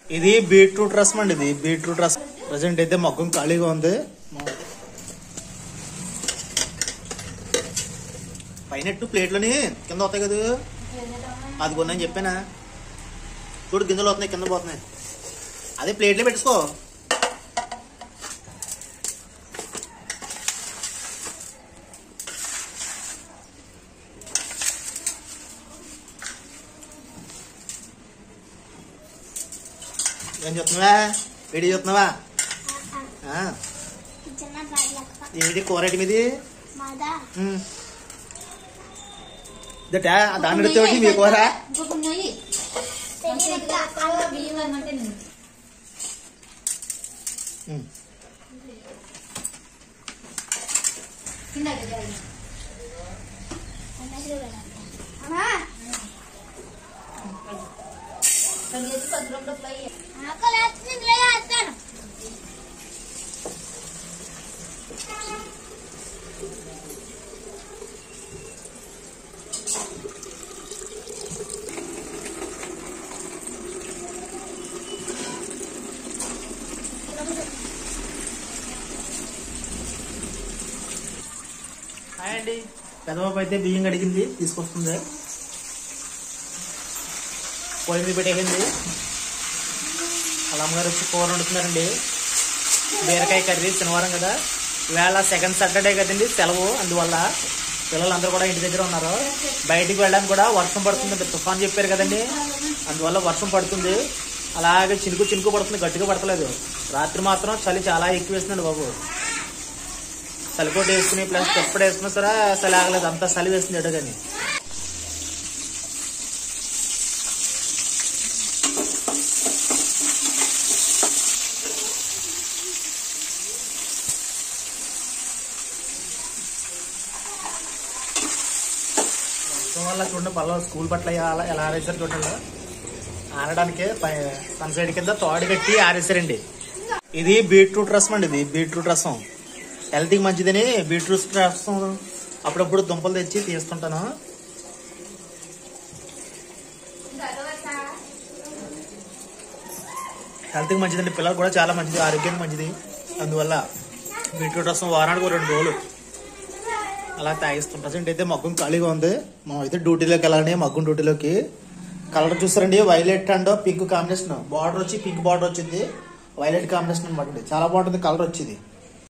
ఇది బీట్రూట్ రసం అండి ఇది బీట్రూట్ రసం ప్రజెంట్ అయితే మొగ్గం ఖాళీగా ఉంది పైనట్టు ప్లేట్లోని కింద వస్తాయి కదా అది కొన్నాను చెప్పానా చూడు గింజలు వస్తున్నాయి కింద పోతున్నాయి అదే ప్లేట్లో పెట్టుకో ఏం చెప్తున్నావా వీడియో చెప్తున్నావా ఆ, చిన్న బాగా ఏంటి కూర ఏంటి మీది మాదా ఉమ్. ఇదటా దాని ఎడితే మీ కూర ఇంకొక నెయ్యి తెలియదు అలా బియ్యం వేయమంటే నేను ఉమ్. కింద పెట్టాలి. అమ్మా కొంచెం ఎత్తి పది రూపాయలు ఫ్రై చేయి. ఆకలి వేస్తుంది ఇందులో వేస్తాను హాయ్ అండి పెదబాబు అయితే బియ్యం కడిగింది తీసుకొస్తుంది పొయ్యి మీద పెట్టేసింది వాళ్ళ అమ్మగారు వచ్చి కూర వండుతున్నారండి బీరకాయ కర్రీ శనివారం కదా ఇవాళ సెకండ్ సాటర్డే కదండి సెలవు అందువల్ల పిల్లలందరూ కూడా ఇంటి దగ్గర ఉన్నారు బయటికి వెళ్ళడానికి కూడా వర్షం పడుతుంది తుఫాన్ చెప్పారు కదండి అందువల్ల వర్షం పడుతుంది అలాగే చినుకు చినుకు పడుతుంది గట్టిగా పడతలేదు రాత్రి మాత్రం చలి చాలా ఎక్కువ వేస్తుందండి బాబు చలికోట వేసుకుని ప్లస్ ఎప్పుడు వేసుకున్నా సరే చలి ఆగలేదు అంత చలి వేస్తుంది ఎటు కానీ వర్షం వల్ల చూడండి పల్ల స్కూల్ పట్ల ఎలా ఎలా ఆరేసారు చూడండి ఆరడానికే పై తన సైడ్ కింద తోడు కట్టి ఆరేసారండి ఇది బీట్రూట్ రసం అండి ఇది బీట్రూట్ రసం హెల్త్కి మంచిదని బీట్రూట్ రసం అప్పుడప్పుడు దుంపలు తెచ్చి తీస్తుంటాను హెల్త్కి మంచిదండి పిల్లలు కూడా చాలా మంచిది ఆరోగ్యానికి మంచిది అందువల్ల బీట్రూట్ రసం వారానికి ఒక రెండు రోజులు అలా తాగిస్తుంటాం ప్రజెంట్ అయితే మగ్గం ఖాళీగా ఉంది మనం అయితే డ్యూటీలోకి వెళ్ళాలని మగ్గం డ్యూటీలోకి కలర్ చూస్తారండి violet and pink combination border వచ్చి పింక్ బార్డర్ వచ్చింది వైలెట్ కాంబినేషన్ అనమాట చాలా బాగుంటుంది కలర్ వచ్చింది